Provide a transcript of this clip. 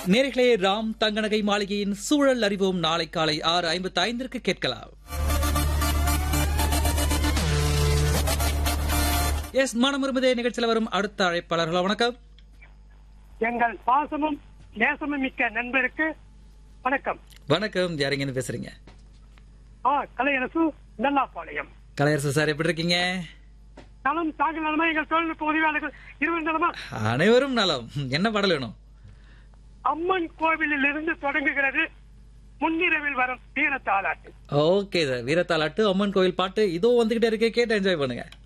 நேர்களே ராம் தங்கநகை மாளிகையின் சூழல் அறிவோம் நாளை காலை ஆறு ஐம்பத்தி ஐந்திற்கு கேட்கலாம் எஸ் மனமுருமுதே நிகழ்ச்சியில் வரும் அடுத்த அழைப்பாளர்கள் வணக்கம் எங்கள் பாசமும் நேசமும் மிக்க நண்பருக்கு வணக்கம் வணக்கம் யாரிங்கன்னு பேசுறீங்க ஆ கலையரசு நல்லாப்பாளையம் கலையரசு சார் எப்படி இருக்கீங்க நலம் தாங்கள் நலமா எங்கள் தொழில்நுட்ப உதவியாளர்கள் இருவர் நலமா அனைவரும் நலம் என்ன பாடல் வேணும் அம்மன் கோவிலில் இருந்து தொடங்குகிறது முன்னிரவில் வரும் வீரத்தாளாட்டு ஓகே சார் வீரத்தாலாட்டு அம்மன் கோயில் பாட்டு இதோ வந்துகிட்டே இருக்கு கேட்டு என்ஜாய் பண்ணுங்க